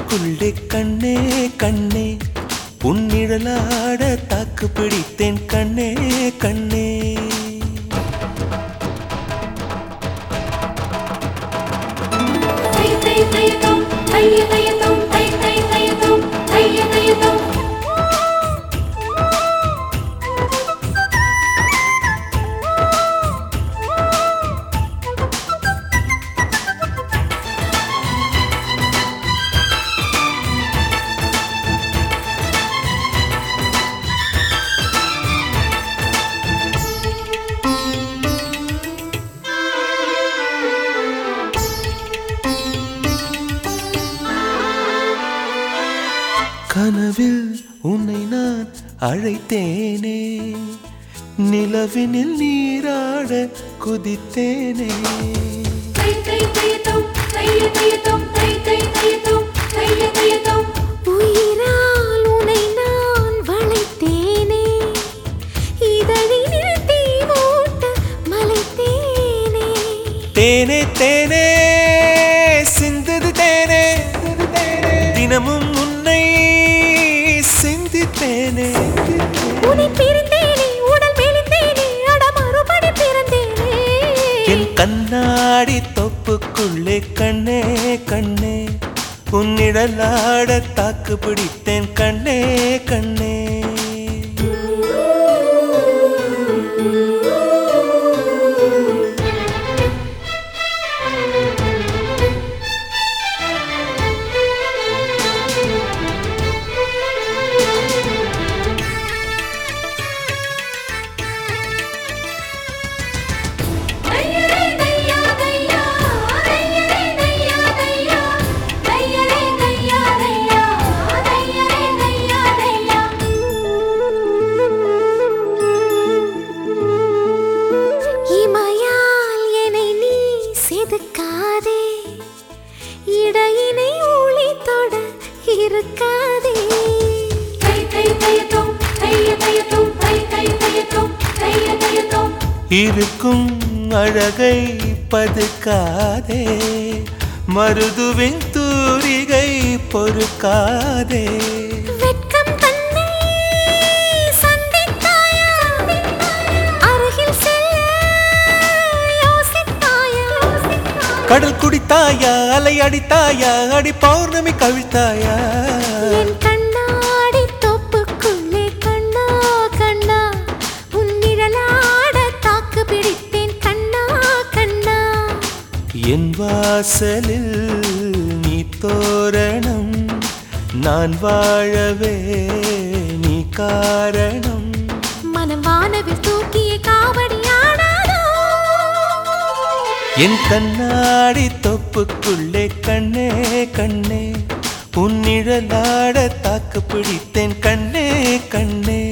தொப்புக்குள்ளே கண்ணே கண்ணே உன்னிழலாட தாக்கு பிடித்தேன் கண்ணே கண்ணே தைய தைய தையதோம் தைய தையதோம் தை தை தையதோம் தைய தையதோம் கனவில் உன்னை நான் அழைத்தேனே நிலவினில் நீராட குதித்தேனே தை தை தையதோம் தைய தையதோம் தை தை தையதோம் தைய தையதோம் உயிரால் உனை நான் வளைத்தேனே இதழினில் தீ மூட்ட மலைத்தேனே தேனே தேனே சிந்தது தேனே தினமும் உன்னை சிந்தித்தேனே உன்னை பிரிந்தேனே உடல் மெலிந்தேனே அட மறுபடி பிறந்தேனே என் கண்ணாடி தொப்புக்குள்ளே கண்ணே கண்ணே உன்னிடலாட தாக்கு பிடித்தேன் கண்ணே கண்ணே தையரே தையா தையா தையரே தையா தையா தையரே தையா தையா தையரே தையா தையா இமையால் என்னை நீ செதுக்காதே இடையினை ஊழி தொட இருக்காதே தை தை தையதோம் தைய தையதோம் தை தை தையதோம் தைய தையதோம் இருக்கும் அழகை பதுக்காதே மருதுவின் தூரிகை பொறுக்காதே வெட்கம் தன்னை சந்தித்தாயா அருகில் செல்ல யோசித்தாயா கடல் குடித்தாயா அலை அடித்தாயா அடி பௌர்ணமி கவிழ்த்தாயா என் கண்ணாடி தோப்புக்குள்ளே கண்ணா கண்ணா உன் நிழலாட தாக்கு பிடித்தேன் கண்ணா கண்ணா என் வாசலில் நீ தோரணம் நான் வாழவே நீ காரணம் மனம் வானவில் தூக்கிய காவடி ஆடாதோ என் கண்ணாடி தொப்புக்குள்ளே கண்ணே கண்ணே உன்னிழலாட தாக்கு பிடித்தேன் கண்ணே கண்ணே